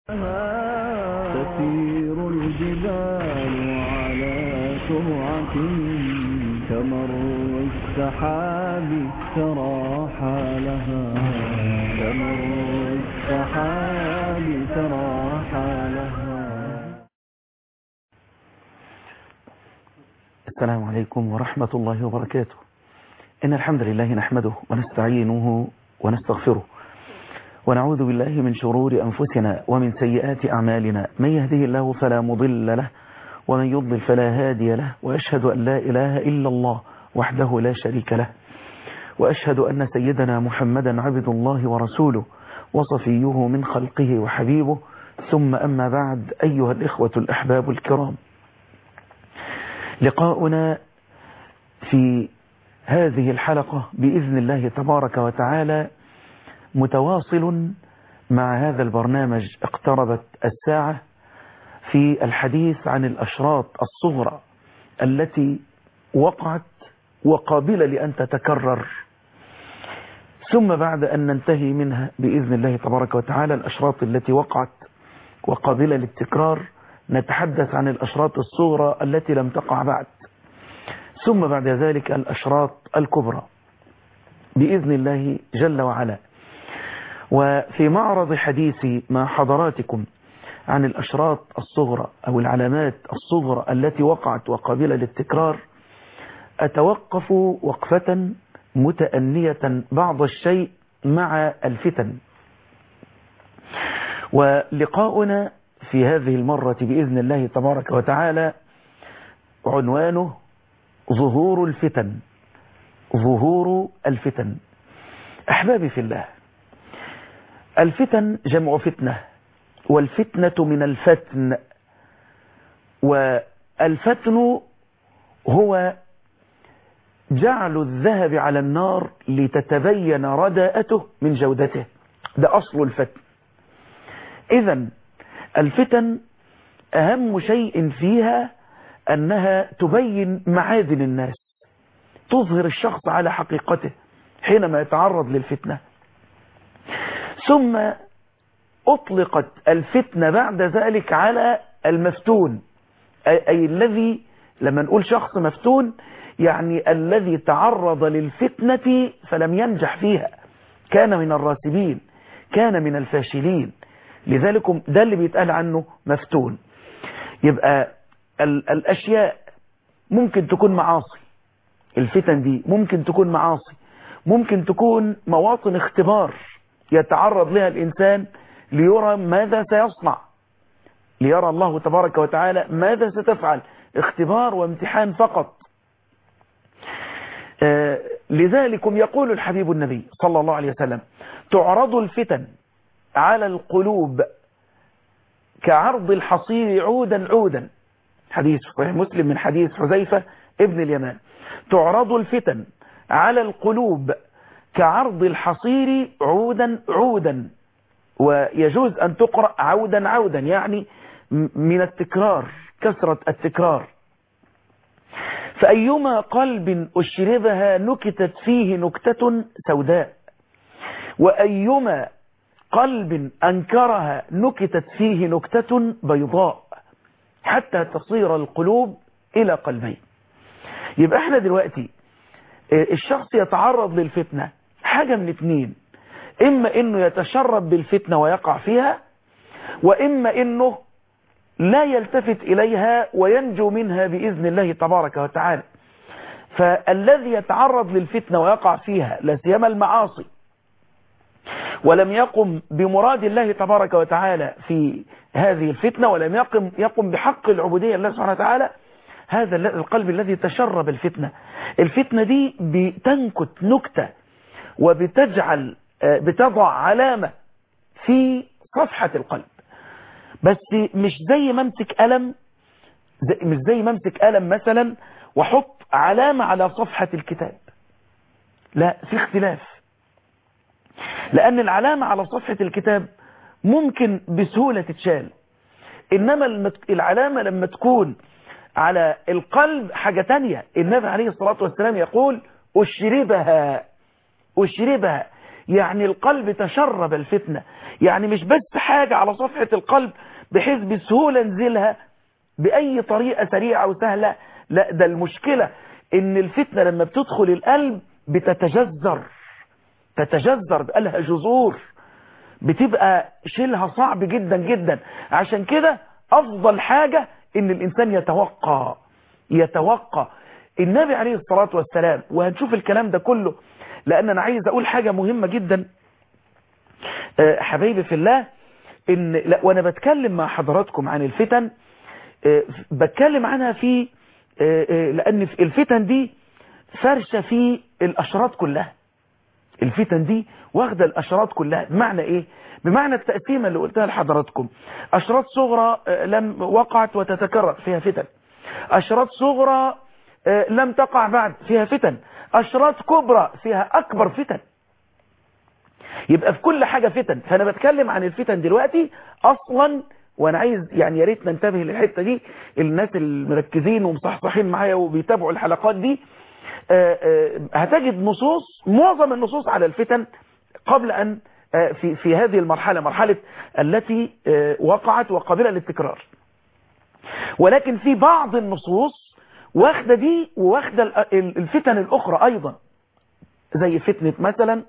تسير الجبال على سرعة كمر السحاب ترى حالها كمر السحاب ترى حالها السلام عليكم ورحمة الله وبركاته إن الحمد لله نحمده ونستعينه ونستغفره ونعوذ بالله من شرور أنفسنا ومن سيئات أعمالنا من يهده الله فلا مضل له ومن يضلل فلا هادي له وأشهد أن لا إله إلا الله وحده لا شريك له وأشهد أن سيدنا محمدا عبد الله ورسوله وصفيه من خلقه وحبيبه ثم أما بعد أيها الإخوة الأحباب الكرام لقاؤنا في هذه الحلقة بإذن الله تبارك وتعالى متواصل مع هذا البرنامج اقتربت الساعة في الحديث عن الأشراط الصغرى التي وقعت وقابلة لأن تتكرر ثم بعد أن ننتهي منها بإذن الله تبارك وتعالى الأشراط التي وقعت وقابلة للتكرار نتحدث عن الأشراط الصغرى التي لم تقع بعد ثم بعد ذلك الأشراط الكبرى بإذن الله جل وعلا وفي معرض حديثي مع حضراتكم عن الأشراط الصغرى أو العلامات الصغرى التي وقعت وقابلة للتكرار أتوقف وقفة متأنية بعض الشيء مع الفتن ولقاؤنا في هذه المرة بإذن الله تبارك وتعالى عنوانه ظهور الفتن ظهور الفتن أحبابي في الله الفتن جمع فتنة والفتنة من الفتن والفتن هو جعل الذهب على النار لتتبين رداءته من جودته ده أصل الفتن إذا الفتن أهم شيء فيها أنها تبين معادن الناس تظهر الشخص على حقيقته حينما يتعرض للفتنة ثم أطلقت الفتنة بعد ذلك على المفتون أي, أي الذي لما نقول شخص مفتون يعني الذي تعرض للفتنة فلم ينجح فيها كان من الراسبين كان من الفاشلين لذلك ده اللي بيتقال عنه مفتون يبقى ال الأشياء ممكن تكون معاصي الفتن دي ممكن تكون معاصي ممكن تكون مواطن اختبار يتعرض لها الإنسان ليرى ماذا سيصنع ليرى الله تبارك وتعالى ماذا ستفعل اختبار وامتحان فقط آه لذلكم يقول الحبيب النبي صلى الله عليه وسلم تعرض الفتن على القلوب كعرض الحصير عودا عودا حديث صحيح مسلم من حديث حذيفة ابن اليمان تعرض الفتن على القلوب كعرض الحصير عودا عودا ويجوز أن تقرأ عودا عودا يعني من التكرار كثرة التكرار فأيما قلب أشربها نكتت فيه نكتة سوداء وأيما قلب أنكرها نكتت فيه نكتة بيضاء حتى تصير القلوب إلى قلبين يبقى احنا دلوقتي الشخص يتعرض للفتنة حاجة من اتنين إما إنه يتشرب بالفتنة ويقع فيها وإما إنه لا يلتفت إليها وينجو منها بإذن الله تبارك وتعالى فالذي يتعرض للفتنة ويقع فيها لا سيما المعاصي ولم يقم بمراد الله تبارك وتعالى في هذه الفتنة ولم يقم, يقم بحق العبودية الله سبحانه وتعالى هذا القلب الذي تشرب الفتنة الفتنة دي بتنكت نكتة وبتجعل بتضع علامة في صفحة القلب بس مش زي ما امسك قلم زي مش زي ما امسك قلم مثلا واحط علامة على صفحة الكتاب لا في اختلاف لأن العلامة على صفحة الكتاب ممكن بسهولة تتشال إنما العلامة لما تكون على القلب حاجة تانية النبي عليه الصلاة والسلام يقول أشربها أشربها يعني القلب تشرب الفتنة يعني مش بس حاجة على صفحة القلب بحيث بسهولة نزلها بأي طريقة سريعة وسهلة لا ده المشكلة ان الفتنة لما بتدخل القلب بتتجذر تتجذر بقى لها جذور بتبقى شيلها صعب جدا جدا عشان كده افضل حاجة ان الانسان يتوقع يتوقع النبي عليه الصلاة والسلام وهنشوف الكلام ده كله لان انا عايز اقول حاجة مهمة جدا آه، حبايبي في الله ان لا وانا بتكلم مع حضراتكم عن الفتن آه، بتكلم عنها في آه، آه، لان في الفتن دي فرشة في الاشراط كلها الفتن دي واخده الاشراط كلها بمعنى ايه بمعنى التقسيمه اللي قلتها لحضراتكم اشراط صغرى آه، لم وقعت وتتكرر فيها فتن اشراط صغرى آه، لم تقع بعد فيها فتن اشراط كبرى فيها اكبر فتن يبقى في كل حاجة فتن فانا بتكلم عن الفتن دلوقتي اصلا وانا عايز يعني يا ريت ننتبه للحته دي الناس المركزين ومصحصحين معايا وبيتابعوا الحلقات دي آه، آه، هتجد نصوص معظم النصوص على الفتن قبل ان آه، في في هذه المرحله مرحله التي آه، وقعت وقابله للتكرار ولكن في بعض النصوص واخده دي وواخده ال- ال- الفتن الاخرى ايضا زي فتنه مثلا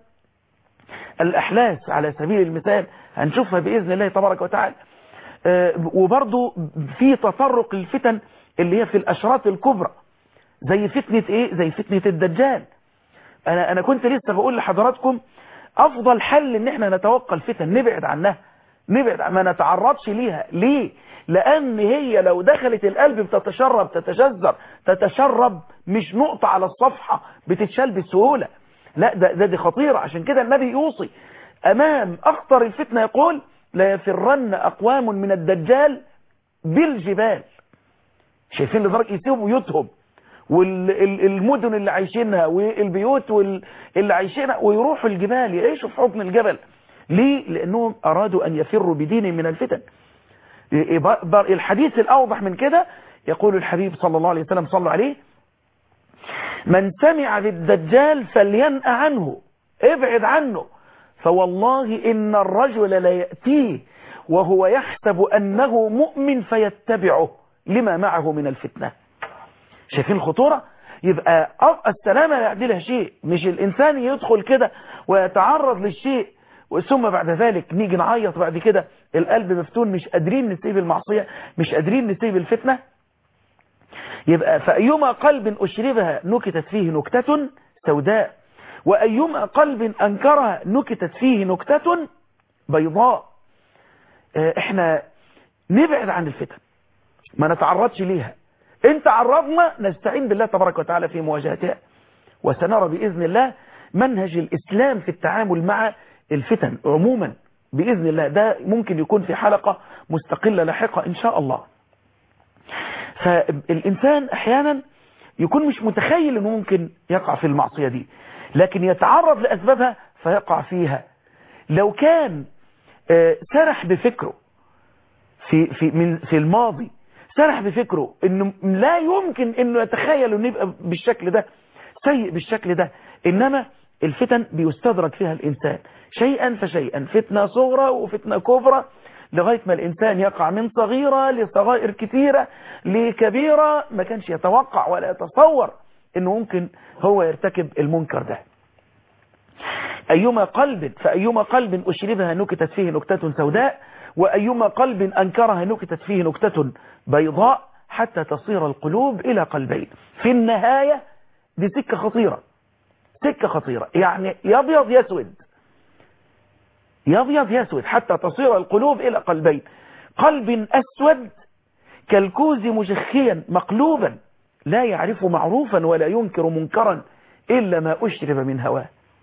الأحلاس على سبيل المثال هنشوفها بإذن الله تبارك وتعالى آه، وبرضو في تطرق الفتن اللي هي في الأشراط الكبرى زي فتنة إيه زي فتنة الدجال أنا, أنا كنت لسه بقول لحضراتكم أفضل حل إن احنا نتوقع الفتن نبعد عنها نبعد عن- ما نتعرضش ليها ليه لأن هي لو دخلت القلب بتتشرب تتجذر تتشرب مش نقطة على الصفحة بتتشال بسهولة لا ده, ده دي خطيرة عشان كده النبي يوصي أمام أخطر الفتنة يقول لا يفرن أقوام من الدجال بالجبال شايفين لدرجة يسيبوا بيوتهم والمدن اللي عايشينها والبيوت وال- اللي عايشينها ويروحوا الجبال يعيشوا في حضن الجبل ليه؟ لأنهم أرادوا أن يفروا بدين من الفتن يبقى الحديث الأوضح من كده يقول الحبيب صلى الله عليه وسلم صلى عليه من سمع بالدجال فلينأ عنه ابعد عنه فوالله إن الرجل ليأتيه وهو يحسب أنه مؤمن فيتبعه لما معه من الفتنة شايفين الخطورة يبقى أ- السلامة لا يعدلها شيء مش الإنسان يدخل كده ويتعرض للشيء ثم بعد ذلك نيجي نعيط بعد كده القلب مفتون مش قادرين نسيب المعصية مش قادرين نسيب الفتنة يبقى فأيما قلب أشربها نكتت فيه نكتة سوداء وأيما قلب أنكرها نكتت فيه نكتة بيضاء آه، احنا نبعد عن الفتن ما نتعرضش ليها ان تعرضنا نستعين بالله تبارك وتعالى في مواجهتها وسنرى بإذن الله منهج الإسلام في التعامل مع الفتن عموما بإذن الله ده ممكن يكون في حلقة مستقلة لاحقة إن شاء الله فالإنسان أحيانا يكون مش متخيل أنه ممكن يقع في المعصية دي لكن يتعرض لأسبابها فيقع فيها لو كان آه، سرح بفكره في في من في الماضي سرح بفكره انه لا يمكن انه يتخيل انه يبقى بالشكل ده سيء بالشكل ده انما الفتن بيستدرك فيها الانسان شيئا فشيئا فتنة صغرى وفتنة كبرى لغاية ما الانسان يقع من صغيرة لصغائر كثيرة لكبيرة ما كانش يتوقع ولا يتصور انه ممكن هو يرتكب المنكر ده أيما قلب فأيما قلب أشربها نكتت فيه نكتة سوداء وأيما قلب أنكرها نكتت فيه نكتة بيضاء حتى تصير القلوب إلى قلبين في النهاية دي سكة خطيرة سكة خطيرة يعني يبيض يسود يبيض يسود حتى تصير القلوب إلى قلبين قلب أسود كالكوز مجخيا مقلوبا لا يعرف معروفا ولا ينكر منكرا إلا ما أشرب من هواه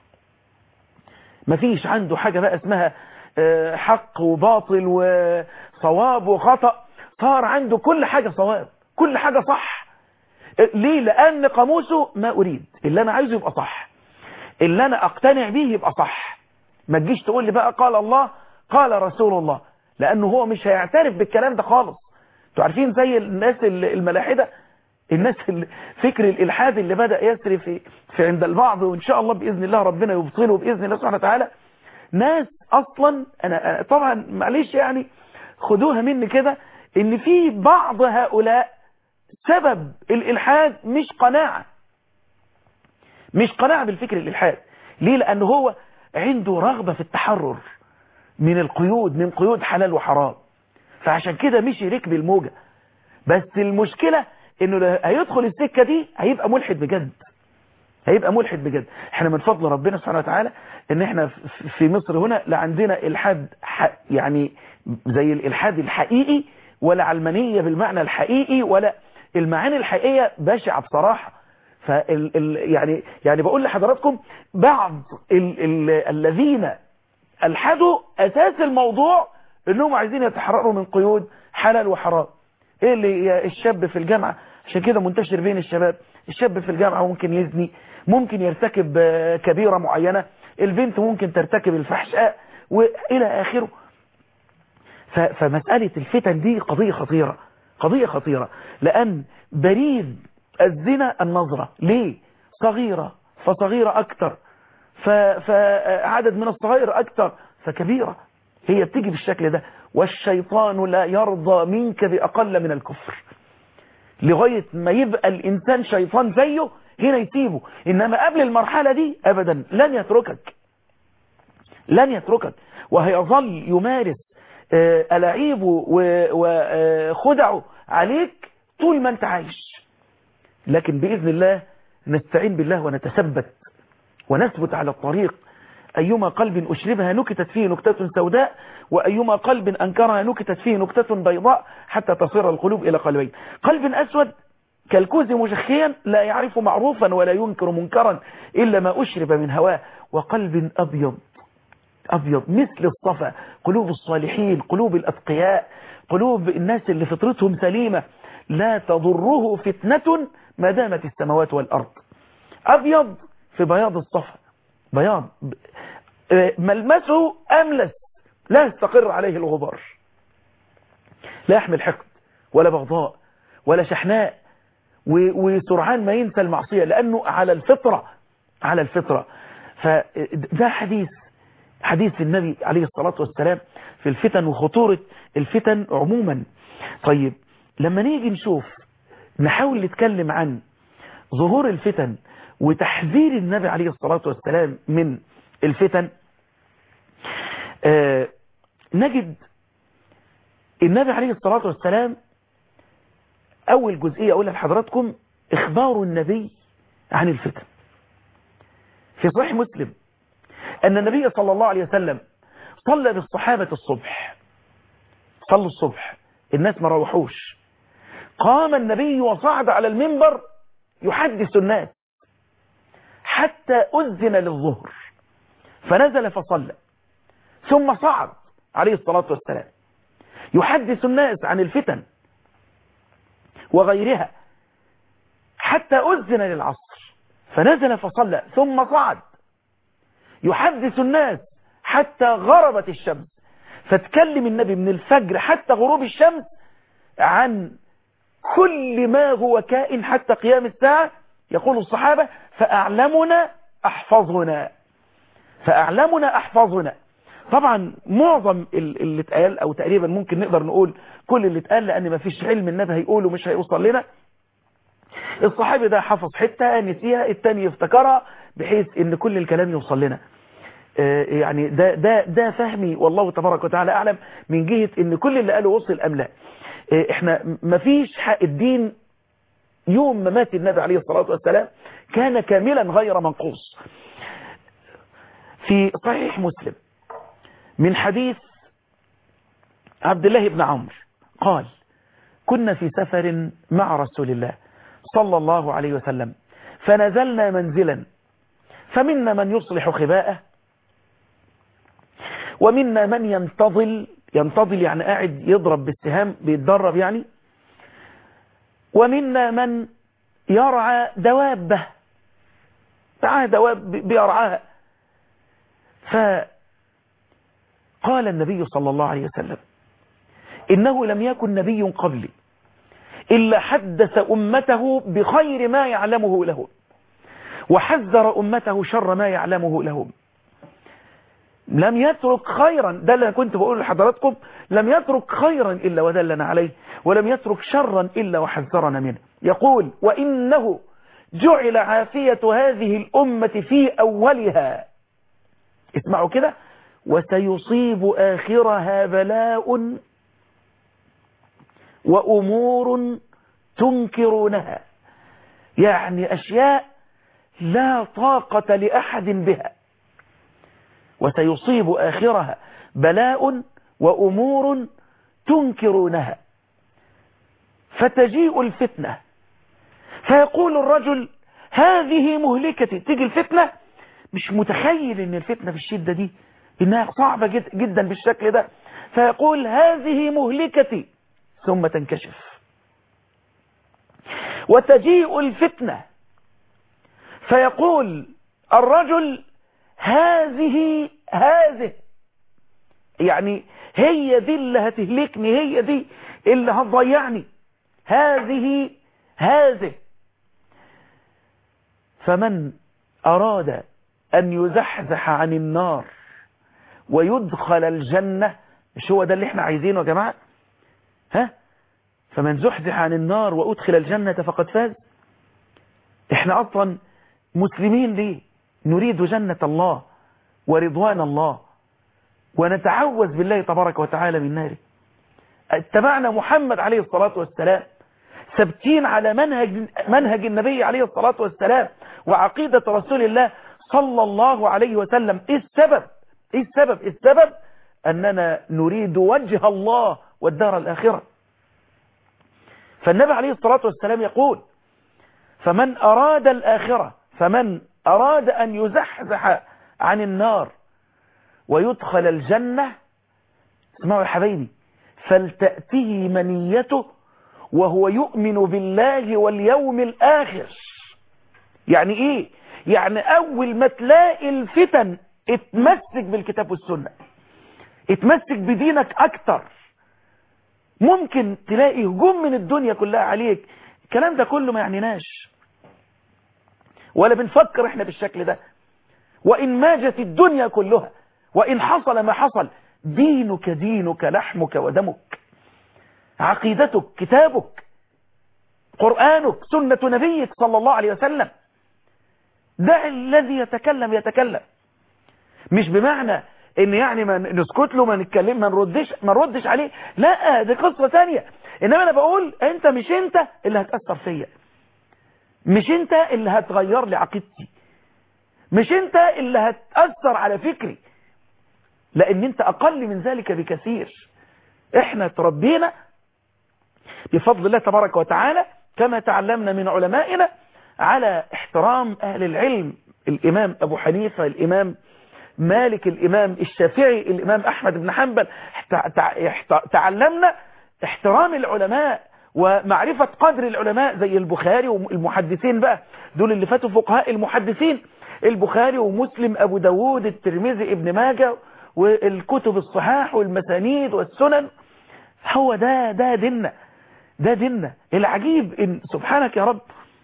مفيش عنده حاجة بقى اسمها آه، حق وباطل وصواب وخطأ صار عنده كل حاجة صواب كل حاجة صح آه، ليه لأن قاموسه ما أريد اللي أنا عايزه يبقى صح اللي أنا أقتنع به يبقى صح ما تجيش تقول لي بقى قال الله قال رسول الله لأنه هو مش هيعترف بالكلام ده خالص انتوا عارفين زي الناس ال- الملاحدة الناس اللي فكر الإلحاد اللي بدأ يسري في, في عند البعض وإن شاء الله بإذن الله ربنا يبطله بإذن الله سبحانه وتعالى ناس أصلا أنا أنا طبعا معلش يعني خدوها مني كده إن في بعض هؤلاء سبب الإلحاد مش قناعة مش قناعة بالفكر الإلحاد ليه لأن هو عنده رغبة في التحرر من القيود من قيود حلال وحرام فعشان كده مشي ركب الموجة بس المشكلة انه هيدخل السكة دي هيبقى ملحد بجد هيبقى ملحد بجد احنا من فضل ربنا سبحانه وتعالى ان احنا في مصر هنا لا عندنا الحاد يعني زي الالحاد الحقيقي ولا علمانية بالمعنى الحقيقي ولا المعاني الحقيقية بشعة بصراحة فال ال يعني يعني بقول لحضراتكم بعض ال ال الذين الحدوا اساس الموضوع انهم عايزين يتحرروا من قيود حلال وحرام ايه اللي الشاب في الجامعة عشان كده منتشر بين الشباب الشاب في الجامعة ممكن يزني ممكن يرتكب كبيرة معينة البنت ممكن ترتكب الفحشاء والى اخره فمسألة الفتن دي قضية خطيرة قضية خطيرة لان بريد الزنا النظرة ليه صغيرة فصغيرة اكتر فعدد من الصغير اكتر فكبيرة هي بتيجي بالشكل ده والشيطان لا يرضى منك بأقل من الكفر لغاية ما يبقى الإنسان شيطان زيه هنا يسيبه إنما قبل المرحلة دي أبدا لن يتركك لن يتركك وهيظل يمارس ألاعيبه وخدعه عليك طول ما أنت عايش لكن بإذن الله نستعين بالله ونتثبت ونثبت على الطريق أيما قلب أشربها نكتت فيه نكتة سوداء وأيما قلب أنكرها نكتت فيه نكتة بيضاء حتى تصير القلوب إلى قلبين قلب أسود كالكوز مشخيا لا يعرف معروفا ولا ينكر منكرا إلا ما أشرب من هواه وقلب أبيض أبيض مثل الصفا قلوب الصالحين قلوب الأتقياء قلوب الناس اللي فطرتهم سليمة لا تضره فتنة ما دامت السماوات والأرض أبيض في بياض الصفا بياض ملمسه أملس لا يستقر عليه الغبار لا يحمل حقد ولا بغضاء ولا شحناء وسرعان ما ينسى المعصية لأنه على الفطرة على الفطرة فده حديث حديث النبي عليه الصلاة والسلام في الفتن وخطورة الفتن عموما طيب لما نيجي نشوف نحاول نتكلم عن ظهور الفتن وتحذير النبي عليه الصلاة والسلام من الفتن آه نجد النبي عليه الصلاة والسلام أول جزئية أقولها لحضراتكم إخبار النبي عن الفتن في صحيح مسلم أن النبي صلى الله عليه وسلم صلى بالصحابة الصبح صلوا الصبح الناس ما روحوش قام النبي وصعد على المنبر يحدث الناس حتى أذن للظهر فنزل فصلى ثم صعد عليه الصلاة والسلام يحدث الناس عن الفتن وغيرها حتى أذن للعصر فنزل فصلى ثم صعد يحدث الناس حتى غربت الشمس فتكلم النبي من الفجر حتى غروب الشمس عن كل ما هو كائن حتى قيام الساعة يقول الصحابة فأعلمنا أحفظنا فأعلمنا أحفظنا طبعا معظم اللي اتقال او تقريبا ممكن نقدر نقول كل اللي اتقال لان ما فيش علم النبي هيقوله مش هيوصل لنا الصحابي ده حفظ حتة نسيها التاني يفتكرها بحيث ان كل الكلام يوصل لنا يعني ده ده ده فهمي والله تبارك وتعالى اعلم من جهة ان كل اللي قاله وصل ام لا احنا ما فيش حق الدين يوم ما مات النبي عليه الصلاة والسلام كان كاملا غير منقوص في صحيح مسلم من حديث عبد الله بن عمرو قال كنا في سفر مع رسول الله صلى الله عليه وسلم فنزلنا منزلا فمنا من يصلح خباءه ومنا من ينتظل ينتظل يعني قاعد يضرب بالسهام بيتدرب يعني ومنا من يرعى دوابه معاه دواب بيرعاها فقال النبي صلى الله عليه وسلم إنه لم يكن نبي قبلي إلا حدث أمته بخير ما يعلمه لهم وحذر أمته شر ما يعلمه لهم لم يترك خيرا ده اللي أنا كنت بقول لحضراتكم لم يترك خيرا إلا ودلنا عليه ولم يترك شرا إلا وحذرنا منه يقول وإنه جعل عافية هذه الأمة في أولها اسمعوا كده وسيصيب آخرها بلاء وأمور تنكرونها يعني أشياء لا طاقة لأحد بها وسيصيب آخرها بلاء وأمور تنكرونها فتجيء الفتنة فيقول الرجل هذه مهلكتي تيجي الفتنة مش متخيل ان الفتنة في الشدة دي انها صعبة جد جدا بالشكل ده فيقول هذه مهلكتي ثم تنكشف وتجيء الفتنة فيقول الرجل هذه هذه يعني هي دي اللي هتهلكني هي دي اللي هتضيعني هذه هذه فمن أراد أن يزحزح عن النار ويدخل الجنة مش هو ده اللي احنا عايزينه يا جماعة ها فمن زحزح عن النار وأدخل الجنة فقد فاز احنا أصلا مسلمين ليه نريد جنة الله ورضوان الله ونتعوذ بالله تبارك وتعالى من ناره اتبعنا محمد عليه الصلاة والسلام ثابتين على منهج منهج النبي عليه الصلاة والسلام وعقيدة رسول الله صلى الله عليه وسلم ايه السبب ايه السبب السبب اننا نريد وجه الله والدار الاخرة فالنبي عليه الصلاة والسلام يقول فمن اراد الاخرة فمن اراد ان يزحزح عن النار ويدخل الجنة اسمعوا يا حبايبي فلتأتيه منيته وهو يؤمن بالله واليوم الآخر يعني ايه يعني اول ما تلاقي الفتن اتمسك بالكتاب والسنة اتمسك بدينك اكتر ممكن تلاقي هجوم من الدنيا كلها عليك الكلام ده كله ما يعنيناش ولا بنفكر احنا بالشكل ده وان ماجت الدنيا كلها وان حصل ما حصل دينك دينك لحمك ودمك عقيدتك كتابك قرآنك سنة نبيك صلى الله عليه وسلم دع الذي يتكلم يتكلم مش بمعنى ان يعني ما نسكت له ما نتكلم ما نردش ما نردش عليه لا دي قصة ثانية انما انا بقول انت مش انت اللي هتأثر فيا مش انت اللي هتغير لي عقيدتي مش انت اللي هتأثر على فكري لان انت اقل من ذلك بكثير احنا تربينا بفضل الله تبارك وتعالى كما تعلمنا من علمائنا على احترام أهل العلم الإمام أبو حنيفة الإمام مالك الإمام الشافعي الإمام أحمد بن حنبل تعلمنا احترام العلماء ومعرفة قدر العلماء زي البخاري والمحدثين بقى دول اللي فاتوا فقهاء المحدثين البخاري ومسلم أبو داود الترمذي ابن ماجه والكتب الصحاح والمسانيد والسنن هو ده ده ديننا ده ديننا العجيب إن سبحانك يا رب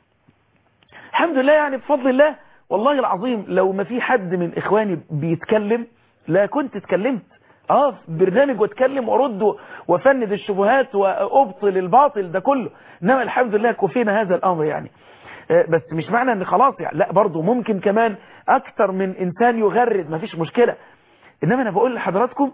الحمد لله يعني بفضل الله والله العظيم لو ما في حد من إخواني بيتكلم لا كنت اتكلمت اه في برنامج واتكلم وارد وافند الشبهات وابطل الباطل ده كله انما الحمد لله كفينا هذا الامر يعني بس مش معنى ان خلاص يعني لا برضه ممكن كمان اكتر من انسان يغرد ما فيش مشكلة انما انا بقول لحضراتكم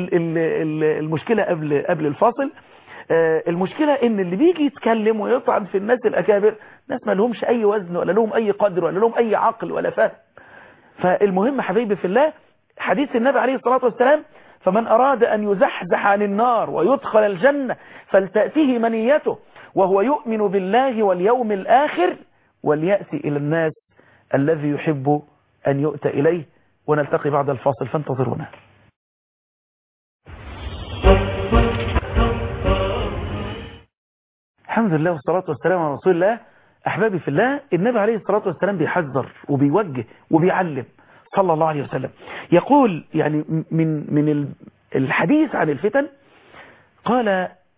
المشكلة قبل قبل الفاصل المشكلة ان اللي بيجي يتكلم ويطعن في الناس الاكابر ناس ما لهمش اي وزن ولا لهم اي قدر ولا لهم اي عقل ولا فهم فالمهم حبيبي في الله حديث النبي عليه الصلاة والسلام فمن أراد أن يزحزح عن النار ويدخل الجنة فلتأتيه منيته وهو يؤمن بالله واليوم الآخر وليأتي إلى الناس الذي يحب أن يؤتى إليه ونلتقي بعد الفاصل فانتظرونا الحمد لله والصلاة والسلام على رسول الله أحبابي في الله النبي عليه الصلاة والسلام بيحذر وبيوجه وبيعلم صلى الله عليه وسلم يقول يعني من من الحديث عن الفتن قال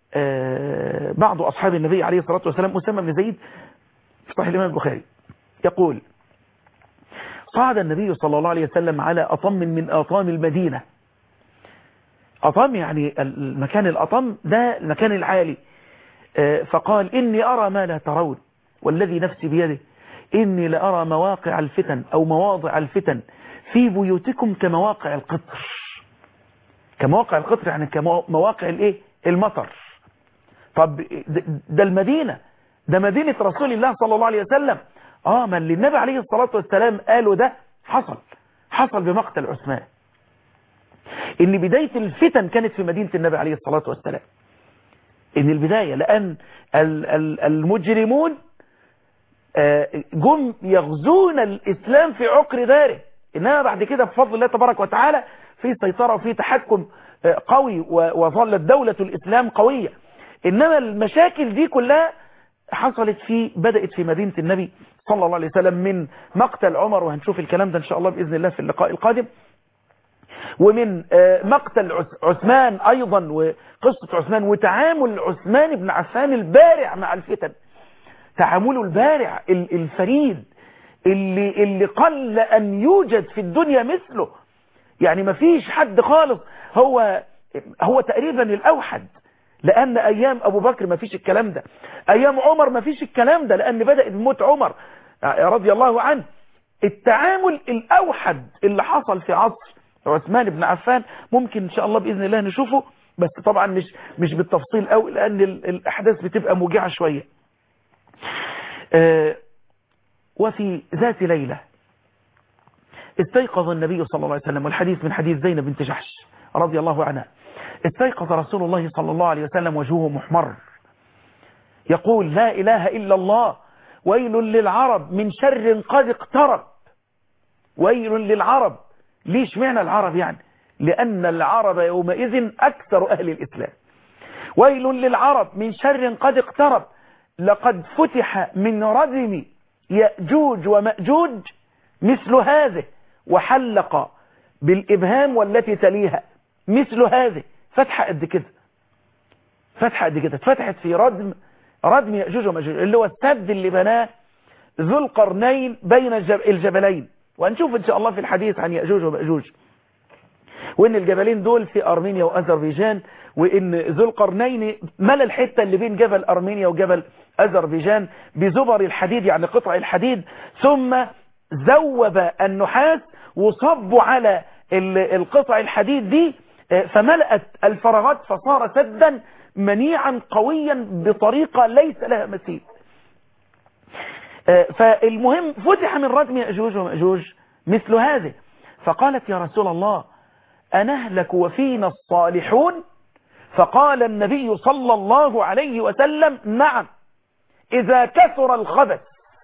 آه، بعض أصحاب النبي عليه الصلاة والسلام أسامة بن زيد في صحيح الإمام البخاري يقول صعد النبي صلى الله عليه وسلم على أطم من أطام المدينة أطم يعني المكان الأطم ده المكان العالي آه، فقال إني أرى ما لا ترون والذي نفسي بيده إني لأرى مواقع الفتن أو مواضع الفتن في بيوتكم كمواقع القطر كمواقع القطر يعني كمواقع الايه المطر طب ده- ده المدينة ده مدينة رسول الله صلى الله عليه وسلم اه ما اللي النبي عليه الصلاة والسلام قاله ده حصل حصل بمقتل عثمان ان بداية الفتن كانت في مدينة النبي عليه الصلاة والسلام ان البداية لان ال- ال- المجرمون آه، جم يغزون الإسلام في عقر داره إنما بعد كده بفضل الله تبارك وتعالى في سيطرة وفي تحكم آه، قوي و- وظلت دولة الإسلام قوية إنما المشاكل دي كلها حصلت في بدأت في مدينة النبي صلى الله عليه وسلم من مقتل عمر وهنشوف الكلام ده إن شاء الله بإذن الله في اللقاء القادم ومن آه، مقتل عث- عثمان أيضا وقصة عثمان وتعامل عثمان بن عفان البارع مع الفتن تعامله البارع ال- الفريد اللي, اللي قل أن يوجد في الدنيا مثله يعني ما فيش حد خالص هو هو تقريبا الأوحد لأن أيام أبو بكر ما فيش الكلام ده أيام عمر ما فيش الكلام ده لأن بدأت بموت عمر رضي الله عنه التعامل الأوحد اللي حصل في عصر عثمان بن عفان ممكن إن شاء الله بإذن الله نشوفه بس طبعا مش مش بالتفصيل قوي لأن ال- الأحداث بتبقى موجعة شوية آه، وفي ذات ليلة استيقظ النبي صلى الله عليه وسلم والحديث من حديث زينب بنت جحش رضي الله عنها استيقظ رسول الله صلى الله عليه وسلم وجهه محمر يقول لا إله إلا الله ويل للعرب من شر قد اقترب ويل للعرب ليش معنى العرب يعني لأن العرب يومئذ أكثر أهل الإسلام ويل للعرب من شر قد اقترب لقد فتح من ردم يأجوج ومأجوج مثل هذه وحلق بالإبهام والتي تليها مثل هذه فتحة قد كده فتحة قد كده فتحت في ردم ردم يأجوج ومأجوج اللي هو السد اللي بناه ذو القرنين بين الجب- الجبلين وهنشوف إن شاء الله في الحديث عن يأجوج ومأجوج وإن الجبلين دول في أرمينيا وأذربيجان وإن ذو القرنين ملا الحتة اللي بين جبل أرمينيا وجبل أذربيجان بزبر الحديد يعني قطع الحديد ثم ذوب النحاس وصبوا على ال- القطع الحديد دي آه، فملأت الفراغات فصار سدا منيعا قويا بطريقة ليس لها مثيل آه، فالمهم فتح من ردم يأجوج ومأجوج مثل هذه فقالت يا رسول الله أنهلك وفينا الصالحون فقال النبي صلى الله عليه وسلم نعم إذا كثر الخبث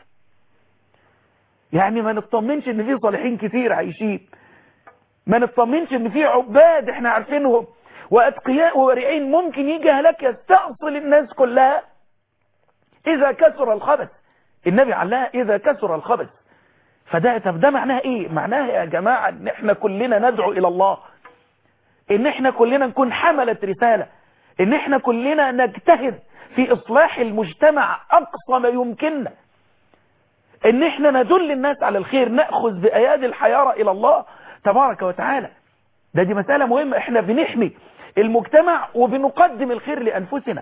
يعني ما نطمنش ان في صالحين كتير عايشين ما نطمنش ان في عباد احنا عارفينهم واتقياء وورعين ممكن يجي هلاك يستأصل الناس كلها اذا كثر الخبث النبي علها اذا كثر الخبث فده طب ده معناها ايه معناها يا جماعة ان احنا كلنا ندعو الى الله ان احنا كلنا نكون حملة رسالة ان احنا كلنا نجتهد في اصلاح المجتمع اقصى ما يمكننا ان احنا ندل الناس على الخير نأخذ بأيادي الحيارة الى الله تبارك وتعالى ده دي مسألة مهمة احنا بنحمي المجتمع وبنقدم الخير لأنفسنا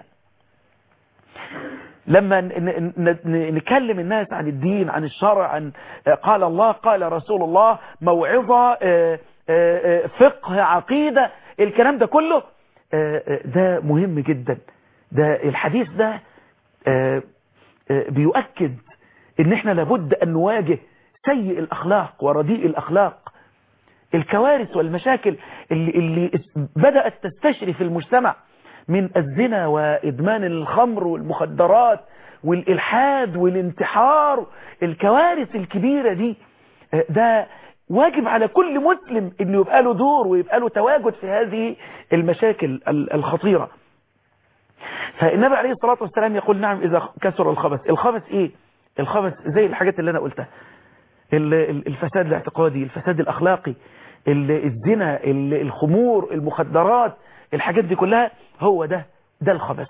لما ن- ن- ن- نكلم الناس عن الدين عن الشرع عن قال الله قال رسول الله موعظة آه، آه، آه، فقه عقيدة الكلام ده كله آه، آه، ده مهم جدا ده الحديث ده آه، آه، بيؤكد ان احنا لابد ان نواجه سيء الاخلاق ورديء الاخلاق الكوارث والمشاكل اللي, اللي بدأت تستشري في المجتمع من الزنا وإدمان الخمر والمخدرات والإلحاد والانتحار الكوارث الكبيرة دي آه، ده واجب على كل مسلم انه يبقى له دور ويبقى له تواجد في هذه المشاكل ال- الخطيرة فالنبي عليه الصلاة والسلام يقول نعم إذا كسر الخبث الخبث إيه الخبث زي الحاجات اللي أنا قلتها ال- ال- الفساد الاعتقادي الفساد الأخلاقي ال- الزنا ال- الخمور المخدرات الحاجات دي كلها هو ده ده الخبث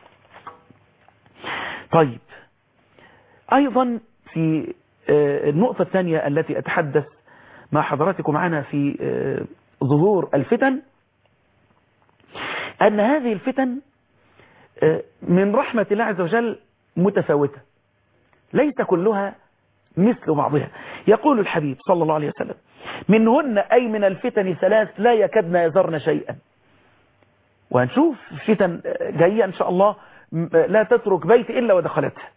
طيب أيضا في النقطة الثانية التي أتحدث مع حضراتكم عنها في ظهور الفتن أن هذه الفتن من رحمة الله عز وجل متفاوتة ليس كلها مثل بعضها يقول الحبيب صلى الله عليه وسلم منهن أي من الفتن ثلاث لا يكدن يذرن شيئا وهنشوف فتن جاية إن شاء الله لا تترك بيت إلا ودخلتها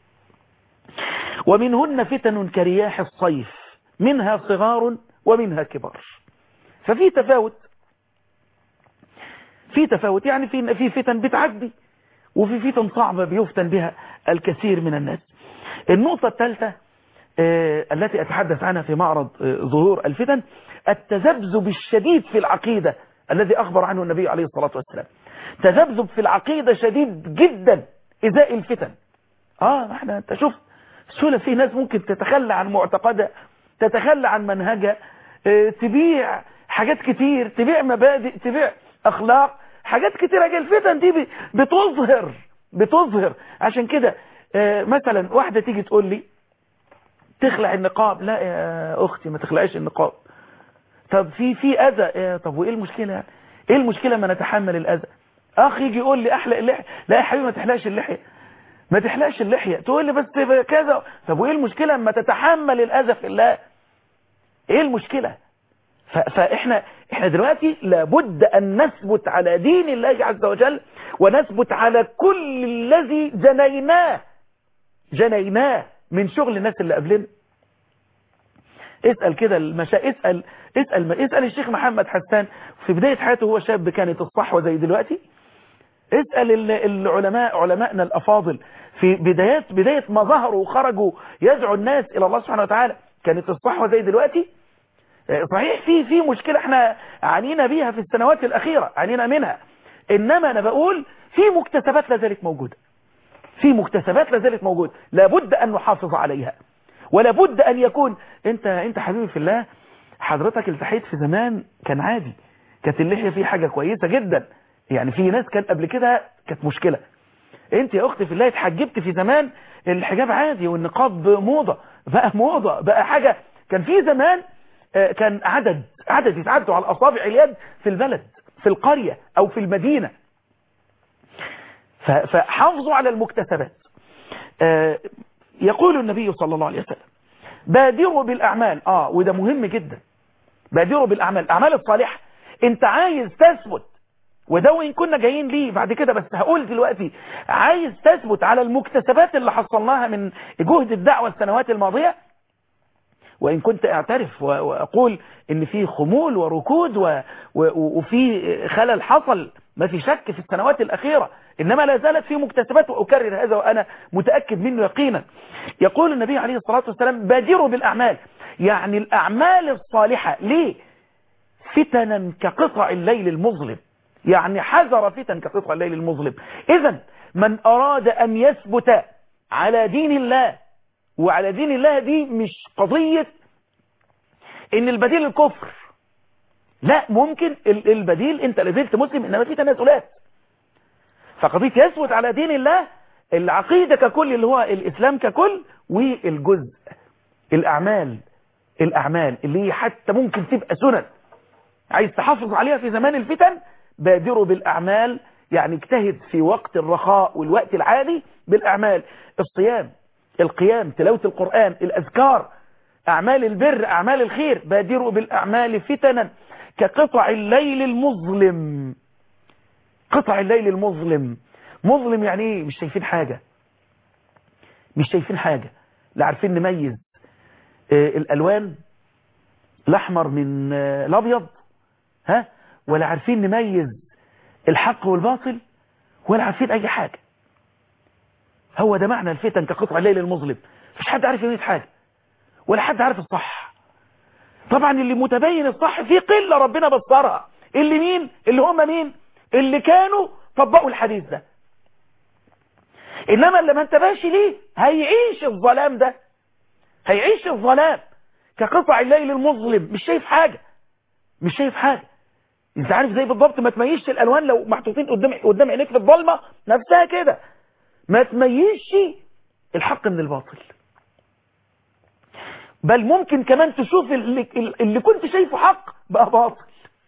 ومنهن فتن كرياح الصيف منها صغار ومنها كبار ففي تفاوت في تفاوت يعني في في فتن بتعدي وفي فتن صعبة بيفتن بها الكثير من الناس النقطة الثالثة التي أتحدث عنها في معرض ظهور الفتن التذبذب الشديد في العقيدة الذي أخبر عنه النبي عليه الصلاة والسلام تذبذب في العقيدة شديد جدا إزاء الفتن آه ما احنا انت شوف سهولة في ناس ممكن تتخلى عن معتقدها تتخلى عن منهجها اه تبيع حاجات كتير تبيع مبادئ تبيع أخلاق حاجات كتير أجل الفتن دي بتظهر بتظهر عشان كده اه مثلا واحدة تيجي تقول لي تخلع النقاب لا يا أختي ما تخلعيش النقاب طب في في أذى طب وإيه المشكلة يعني إيه المشكلة ما نتحمل الأذى أخ يجي يقول لي أحلق اللحية لا يا حبيبي ما تحلقش اللحية ما تحلقش اللحية تقول لي بس كذا طب وإيه المشكلة ما تتحمل الأذى في الله إيه المشكلة فإحنا إحنا دلوقتي لابد أن نثبت على دين الله عز وجل ونثبت على كل الذي جنيناه جنيناه من شغل الناس اللي قبلنا اسأل كده المشا اسأل اسأل اسأل الشيخ محمد حسان في بداية حياته هو شاب كانت الصحوة زي دلوقتي اسأل العلماء علمائنا الأفاضل في بدايات بداية ما ظهروا وخرجوا يدعوا الناس إلى الله سبحانه وتعالى كانت الصحوة زي دلوقتي صحيح في في مشكلة احنا عانينا بيها في السنوات الأخيرة عانينا منها إنما أنا بقول في مكتسبات لا زالت موجودة في مكتسبات لا زالت موجودة لابد أن نحافظ عليها ولابد أن يكون أنت أنت حبيبي في الله حضرتك التحيت في زمان كان عادي كانت اللحية فيه حاجة كويسة جدا يعني في ناس كان قبل كده كانت مشكلة انت يا اختي في الله اتحجبت في زمان الحجاب عادي والنقاب موضة بقى موضة بقى حاجة كان في زمان كان عدد عدد يتعدوا على اصابع اليد في البلد في القرية او في المدينة فحافظوا على المكتسبات يقول النبي صلى الله عليه وسلم بادروا بالاعمال اه وده مهم جدا بادروا بالاعمال الاعمال الصالحة انت عايز تثبت وده وإن كنا جايين ليه بعد كده بس هقول دلوقتي عايز تثبت على المكتسبات اللي حصلناها من جهد الدعوة السنوات الماضية وإن كنت أعترف وأقول إن في خمول وركود و... و... وفي خلل حصل ما في شك في السنوات الأخيرة إنما لا زالت في مكتسبات وأكرر هذا وأنا متأكد منه يقينا يقول النبي عليه الصلاة والسلام بادروا بالأعمال يعني الأعمال الصالحة ليه فتنا كقطع الليل المظلم يعني حذر فتن كقطع الليل المظلم إذا من أراد أن يثبت على دين الله وعلى دين الله دي مش قضية إن البديل الكفر لا ممكن البديل أنت لازلت مسلم إنما في تنازلات فقضية يثبت على دين الله العقيدة ككل اللي هو الإسلام ككل والجزء الأعمال الأعمال اللي هي حتى ممكن تبقى سنن عايز تحافظ عليها في زمان الفتن بادروا بالأعمال يعني اجتهد في وقت الرخاء والوقت العادي بالأعمال الصيام القيام تلاوة القرآن الأذكار أعمال البر أعمال الخير بادروا بالأعمال فتنا كقطع الليل المظلم قطع الليل المظلم مظلم يعني ايه مش شايفين حاجة مش شايفين حاجة لا عارفين نميز آه الألوان الأحمر من آه الأبيض ها ولا عارفين نميز الحق والباطل ولا عارفين أي حاجة هو ده معنى الفتن كقطع الليل المظلم مش حد عارف يميز حاجة ولا حد عارف الصح طبعا اللي متبين الصح في قلة ربنا بصرها اللي مين اللي هم مين اللي كانوا طبقوا الحديث ده إنما اللي ما انتبهش ليه هيعيش الظلام ده هيعيش الظلام كقطع الليل المظلم مش شايف حاجة مش شايف حاجة انت عارف زي بالضبط ما تميزش الالوان لو محطوطين قدام قدام عينيك في الضلمه نفسها كده ما تميزش الحق من الباطل بل ممكن كمان تشوف اللي, اللي كنت شايفه حق بقى باطل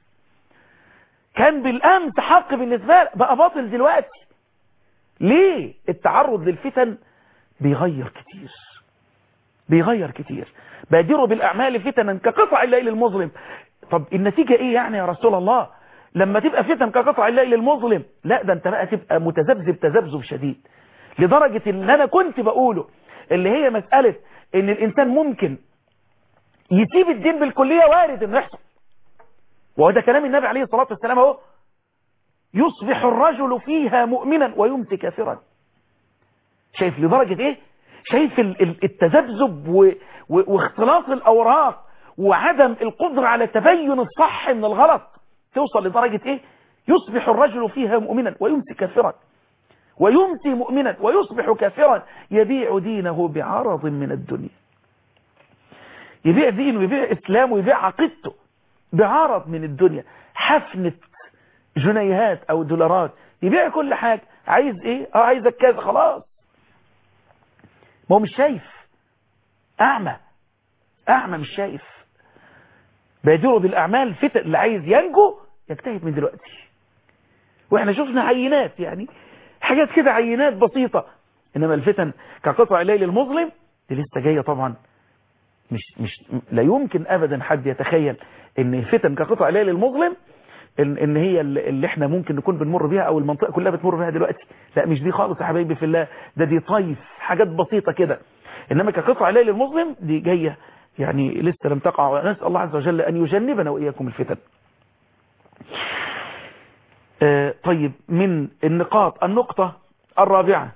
كان بالامس حق بالنسبه لك بقى باطل دلوقتي ليه التعرض للفتن بيغير كتير بيغير كتير بادروا بالاعمال فتنا كقطع الليل المظلم طب النتيجة ايه يعني يا رسول الله لما تبقى فتن كقطع الليل المظلم لا ده انت بقى تبقى متذبذب تذبذب شديد لدرجة اللي انا كنت بقوله اللي هي مسألة ان الانسان ممكن يسيب الدين بالكلية وارد انه يحصل وهو ده كلام النبي عليه الصلاة والسلام اهو يصبح الرجل فيها مؤمنا ويمسي كافرا شايف لدرجة ايه شايف التذبذب واختلاط الاوراق وعدم القدرة على تبين الصح من الغلط توصل لدرجة ايه يصبح الرجل فيها مؤمنا ويمسي كافرا ويمسي مؤمنا ويصبح كافرا يبيع دينه بعرض من الدنيا يبيع دينه يبيع اسلامه يبيع عقيدته بعرض من الدنيا حفنة جنيهات او دولارات يبيع كل حاجة عايز ايه اه عايزك كذا خلاص ما هو مش شايف اعمى اعمى مش شايف بيديروا بالاعمال فتن اللي عايز ينجو يجتهد من دلوقتي واحنا شفنا عينات يعني حاجات كده عينات بسيطة انما الفتن كقطع الليل المظلم دي لسه جاية طبعا مش مش لا يمكن ابدا حد يتخيل ان الفتن كقطع الليل المظلم ان, إن هي اللي احنا ممكن نكون بنمر بيها او المنطقة كلها بتمر بيها دلوقتي لا مش دي خالص يا حبايبي في الله ده دي طيف حاجات بسيطة كده انما كقطع الليل المظلم دي جاية يعني لسه لم تقع نسأل الله عز وجل أن يجنبنا وإياكم الفتن آه طيب من النقاط النقطة الرابعة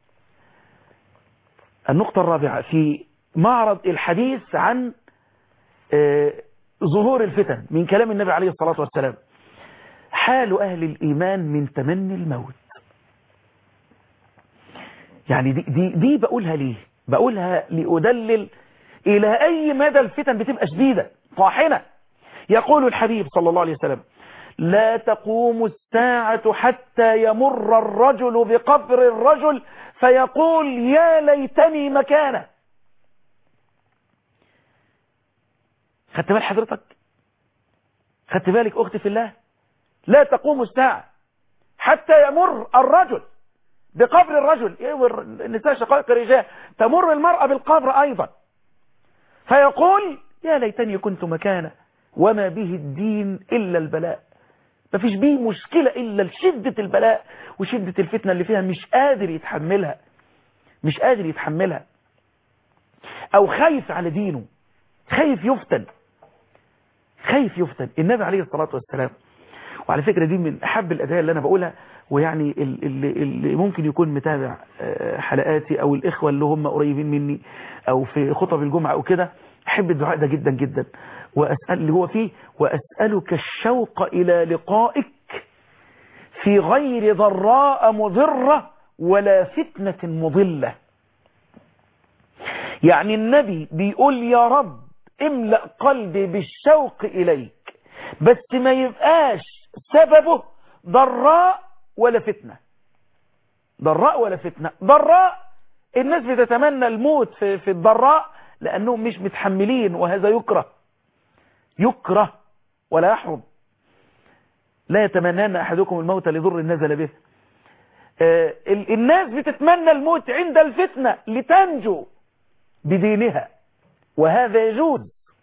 النقطة الرابعة في معرض الحديث عن آه ظهور الفتن من كلام النبي عليه الصلاة والسلام حال أهل الإيمان من تمني الموت يعني دي, دي, دي بقولها ليه بقولها لأدلل إلى أي مدى الفتن بتبقى شديدة طاحنة يقول الحبيب صلى الله عليه وسلم لا تقوم الساعة حتى يمر الرجل بقبر الرجل فيقول يا ليتني مكانه خدت بال حضرتك خدت بالك أختي في الله لا تقوم الساعة حتى يمر الرجل بقبر الرجل النساء شقائق الرجال تمر المرأة بالقبر أيضا فيقول يا ليتني كنت مكانه وما به الدين إلا البلاء ما فيش بيه مشكلة إلا شدة البلاء وشدة الفتنة اللي فيها مش قادر يتحملها مش قادر يتحملها أو خايف على دينه خايف يفتن خايف يفتن النبي عليه الصلاة والسلام وعلى فكرة دي من أحب الأدعية اللي أنا بقولها ويعني اللي, اللي ممكن يكون متابع حلقاتي أو الإخوة اللي هم قريبين مني أو في خطب الجمعة أو كده أحب الدعاء ده جدا جدا وأسأل اللي هو فيه وأسألك الشوق إلى لقائك في غير ضراء مضرة ولا فتنة مضلة يعني النبي بيقول يا رب املأ قلبي بالشوق إليك بس ما يبقاش سببه ضراء ولا فتنة ضراء ولا فتنة ضراء الناس بتتمنى الموت في, في الضراء لأنهم مش متحملين وهذا يكره يكره ولا يحرم لا يتمنى أحدكم الموت لضر نزل به آه الناس بتتمنى الموت عند الفتنة لتنجو بدينها وهذا يجوز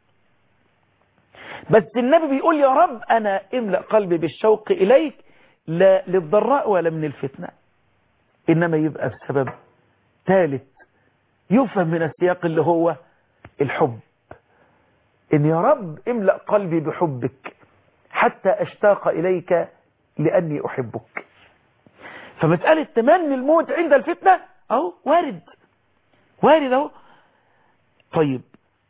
بس النبي بيقول يا رب أنا املأ قلبي بالشوق إليك لا للضراء ولا من الفتنة إنما يبقى بسبب ثالث يفهم من السياق اللي هو الحب إن يا رب املأ قلبي بحبك حتى أشتاق إليك لأني أحبك فمسألة تمني الموت عند الفتنة أهو وارد وارد أهو طيب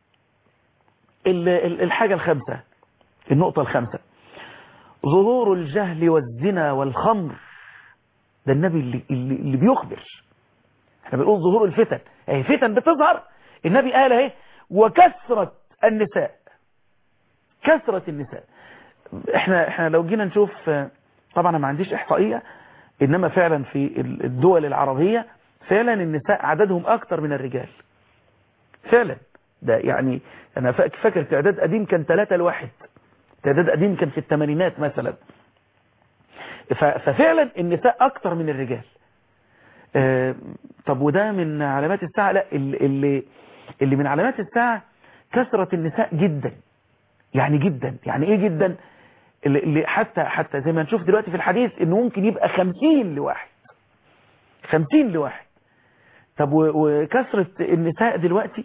الحاجة الخامسة النقطة الخامسة ظهور الجهل والزنا والخمر ده النبي اللي, اللي, اللي بيخبر احنا بنقول ظهور الفتن اهي فتن بتظهر النبي قال اهي وكثرة النساء كثرة النساء احنا احنا لو جينا نشوف طبعا انا ما عنديش احصائيه انما فعلا في الدول العربيه فعلا النساء عددهم اكتر من الرجال فعلا ده يعني انا فاكر تعداد قديم كان ثلاثة لواحد تعداد قديم كان في الثمانينات مثلا ففعلا النساء اكتر من الرجال اه طب وده من علامات الساعة لا اللي, اللي من علامات الساعة كثرة النساء جدا يعني جدا يعني ايه جدا اللي حتى حتى زي ما نشوف دلوقتي في الحديث انه ممكن يبقى خمسين لواحد خمسين لواحد طب وكثرة النساء دلوقتي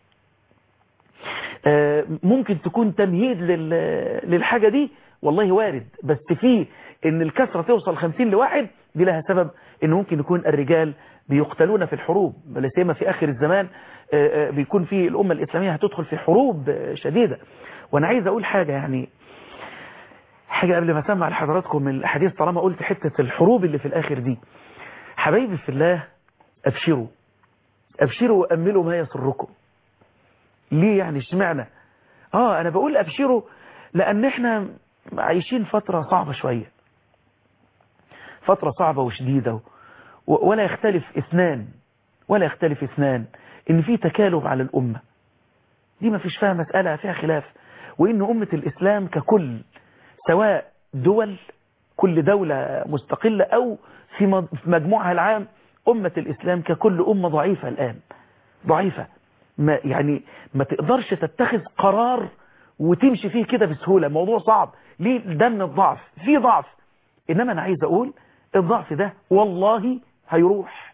ممكن تكون تمهيد للحاجة دي والله وارد بس فيه ان الكثرة توصل خمسين لواحد دي لها سبب ان ممكن يكون الرجال بيقتلون في الحروب بل سيما في اخر الزمان بيكون في الامة الاسلامية هتدخل في حروب شديدة وانا عايز اقول حاجة يعني حاجة قبل ما اسمع لحضراتكم الحديث طالما قلت حتة الحروب اللي في الاخر دي حبايبي في الله ابشروا ابشروا واملوا ما يسركم ليه يعني اشمعنى اه انا بقول ابشروا لان احنا عايشين فترة صعبة شوية فترة صعبة وشديدة ولا يختلف اثنان ولا يختلف اثنان ان في تكالب على الامة دي ما فيش فيها مسألة فيها خلاف وان امة الاسلام ككل سواء دول كل دولة مستقلة او في مجموعها العام امة الاسلام ككل امة ضعيفة الان ضعيفة ما يعني ما تقدرش تتخذ قرار وتمشي فيه كده بسهولة موضوع صعب ليه ده من الضعف في ضعف انما انا عايز اقول الضعف ده والله هيروح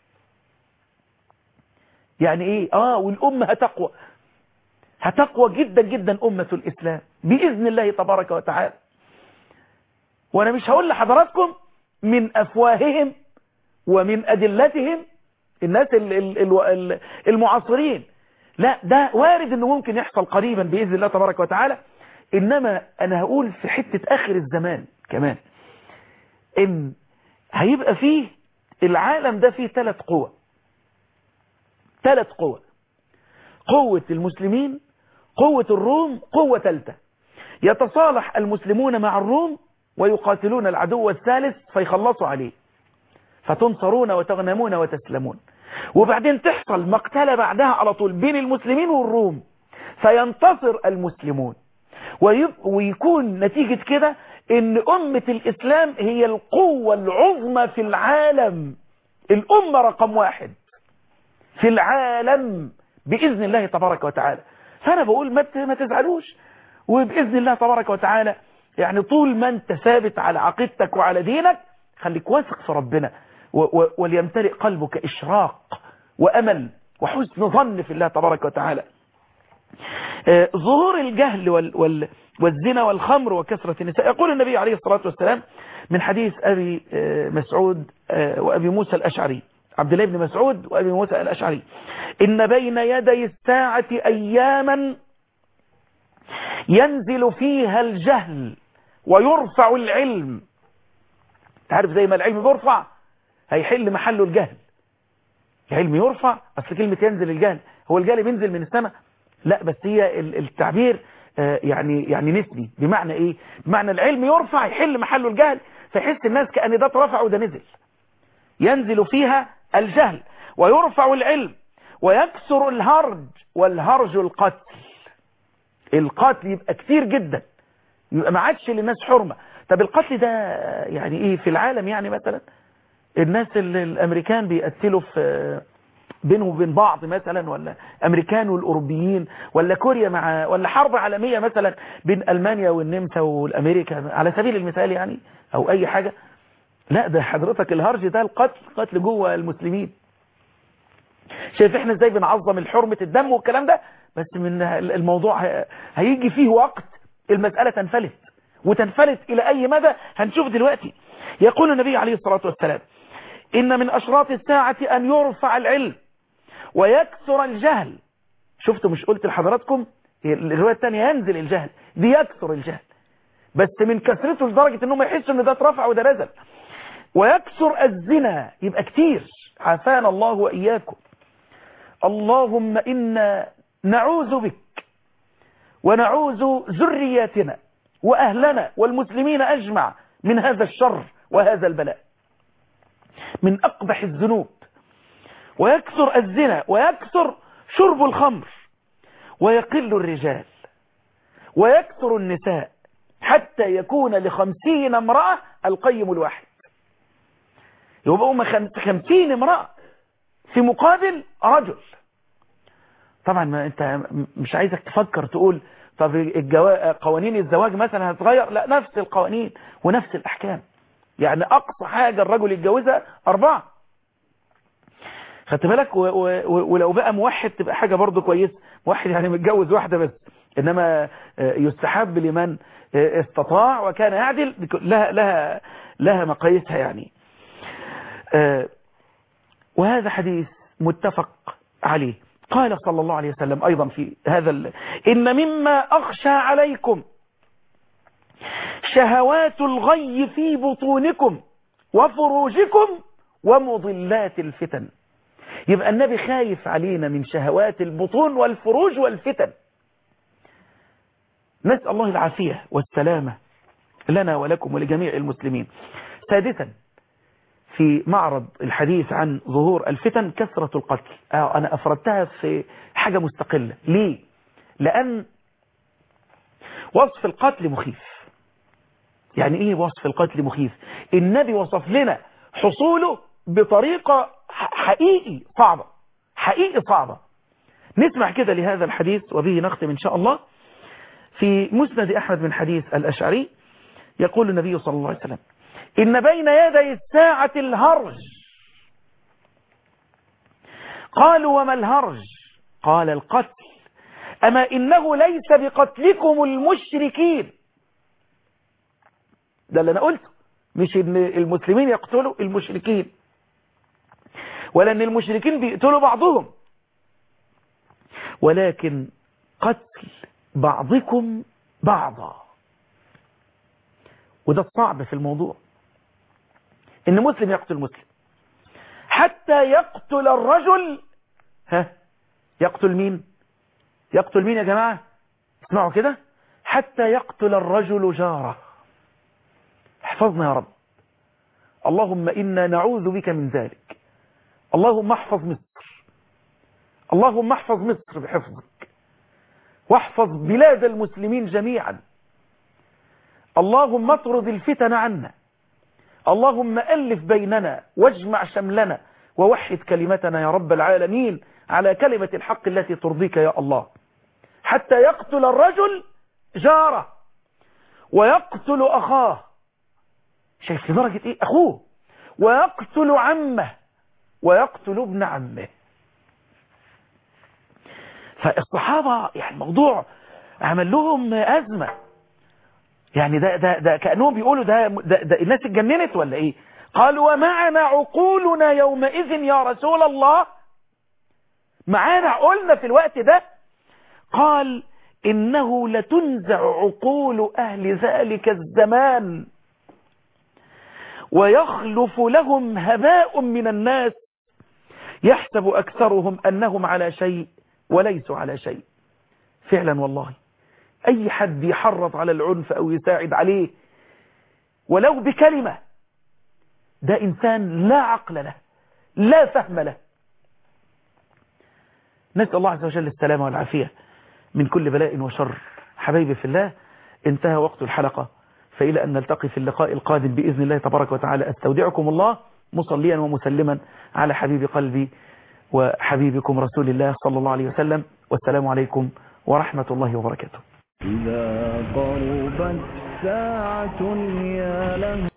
يعني ايه اه والامة هتقوى هتقوى جدا جدا امة الاسلام باذن الله تبارك وتعالى وانا مش هقول لحضراتكم من افواههم ومن ادلتهم الناس المعاصرين لا ده وارد انه ممكن يحصل قريبا باذن الله تبارك وتعالى انما انا هقول في حتة اخر الزمان كمان ان هيبقى فيه العالم ده فيه ثلاث قوى ثلاث قوى قوة المسلمين قوة الروم قوة ثالثة يتصالح المسلمون مع الروم ويقاتلون العدو الثالث فيخلصوا عليه فتنصرون وتغنمون وتسلمون وبعدين تحصل مقتلة بعدها على طول بين المسلمين والروم فينتصر المسلمون ويكون نتيجة كده ان امة الاسلام هي القوة العظمى في العالم الامة رقم واحد في العالم باذن الله تبارك وتعالى فانا بقول ما تزعلوش وباذن الله تبارك وتعالى يعني طول ما انت ثابت على عقيدتك وعلى دينك خليك واثق في ربنا وليمتلئ قلبك إشراق وأمل وحسن ظن في الله تبارك وتعالى ظهور الجهل وال وال والزنا والخمر وكثرة النساء يقول النبي عليه الصلاة والسلام من حديث أبي مسعود وأبي موسى الأشعري عبد الله بن مسعود وأبي موسى الأشعري إن بين يدي الساعة أياما ينزل فيها الجهل ويرفع العلم تعرف زي ما العلم بيرفع هيحل محله الجهل العلم يرفع اصل كلمة ينزل الجهل هو الجهل بينزل من السماء لا بس هي التعبير يعني يعني نسبي بمعنى ايه بمعنى العلم يرفع يحل محله الجهل فيحس الناس كأن ده اترفع وده نزل ينزل فيها الجهل ويرفع العلم ويكسر الهرج والهرج القتل القتل يبقى كتير جدا يبقى ما عادش للناس حرمة طب القتل ده يعني ايه في العالم يعني مثلا الناس اللي الامريكان بيقتلوا في بينهم وبين بعض مثلا ولا امريكان والاوروبيين ولا كوريا مع ولا حرب عالمية مثلا بين المانيا والنمسا والامريكا على سبيل المثال يعني او اي حاجة لا ده حضرتك الهرج ده القتل قتل جوه المسلمين شايف احنا ازاي بنعظم الحرمة الدم والكلام ده بس من الموضوع هيجي فيه وقت المسألة تنفلت وتنفلت الى اي مدى هنشوف دلوقتي يقول النبي عليه الصلاة والسلام إن من أشراط الساعة أن يرفع العلم ويكثر الجهل شفتوا مش قلت لحضراتكم الرواية الثانية ينزل الجهل دي يكثر الجهل بس من كثرته لدرجة انهم يحسوا ان ده اترفع وده نزل ويكثر الزنا يبقى كتير عافانا الله وإياكم اللهم إنا نعوذ بك ونعوذ ذرياتنا وأهلنا والمسلمين أجمع من هذا الشر وهذا البلاء من أقبح الذنوب ويكثر الزنا ويكثر شرب الخمر ويقل الرجال ويكثر النساء حتى يكون لخمسين امرأة القيم الواحد يبقى هم خمسين امرأة في مقابل رجل طبعا ما انت مش عايزك تفكر تقول طب الجوا... قوانين الزواج مثلا هتغير لا نفس القوانين ونفس الأحكام يعني أقصى حاجة الرجل يتجوزها أربعة خدت بالك و... و... ولو بقى موحد تبقى حاجة برضو كويس موحد يعني متجوز واحدة بس إنما يستحب لمن استطاع وكان يعدل لها, لها, لها مقاييسها يعني وهذا حديث متفق عليه قال صلى الله عليه وسلم أيضا في هذا ال... إن مما أخشى عليكم شهوات الغي في بطونكم وفروجكم ومضلات الفتن يبقى النبي خايف علينا من شهوات البطون والفروج والفتن نسأل الله العافية والسلامة لنا ولكم ولجميع المسلمين سادسا في معرض الحديث عن ظهور الفتن كثرة القتل آه أنا أفردتها في حاجة مستقلة ليه؟ لأن وصف القتل مخيف يعني إيه وصف القتل مخيف؟ النبي وصف لنا حصوله بطريقة حقيقي صعبة حقيقي صعبة نسمع كده لهذا الحديث وبه نختم إن شاء الله في مسند أحمد من حديث الأشعري يقول النبي صلى الله عليه وسلم إن بين يدي الساعة الهرج قالوا وما الهرج قال القتل أما إنه ليس بقتلكم المشركين ده اللي أنا قلته مش إن المسلمين يقتلوا المشركين ولا إن المشركين بيقتلوا بعضهم ولكن قتل بعضكم بعضا وده الصعب في الموضوع ان مسلم يقتل مسلم حتى يقتل الرجل ها يقتل مين يقتل مين يا جماعة اسمعوا كده حتى يقتل الرجل جاره احفظنا يا رب اللهم إنا نعوذ بك من ذلك اللهم احفظ مصر اللهم احفظ مصر بحفظك واحفظ بلاد المسلمين جميعا اللهم اطرد الفتن عنا اللهم ألف بيننا واجمع شملنا ووحد كلمتنا يا رب العالمين على كلمة الحق التي ترضيك يا الله حتى يقتل الرجل جاره ويقتل أخاه شايف لدرجة إيه أخوه ويقتل عمه ويقتل ابن عمه فالصحابة يعني الموضوع عمل لهم أزمة يعني ده, ده, ده كأنهم بيقولوا ده, ده, ده الناس اتجننت ولا ايه قالوا ومعنا عقولنا يومئذ يا رسول الله معانا عقولنا في الوقت ده قال إنه لتنزع عقول أهل ذلك الزمان ويخلف لهم هباء من الناس يحسب أكثرهم أنهم على شيء وليسوا على شيء فعلا والله أي حد يحرض على العنف أو يساعد عليه ولو بكلمة ده إنسان لا عقل له لا فهم له نسأل الله عز وجل السلامة والعافية من كل بلاء وشر حبايبي في الله انتهى وقت الحلقة فإلى أن نلتقي في اللقاء القادم بإذن الله تبارك وتعالى أستودعكم الله مصليا ومسلما على حبيب قلبي وحبيبكم رسول الله صلى الله عليه وسلم والسلام عليكم ورحمة الله وبركاته إذا قربت ساعة يا له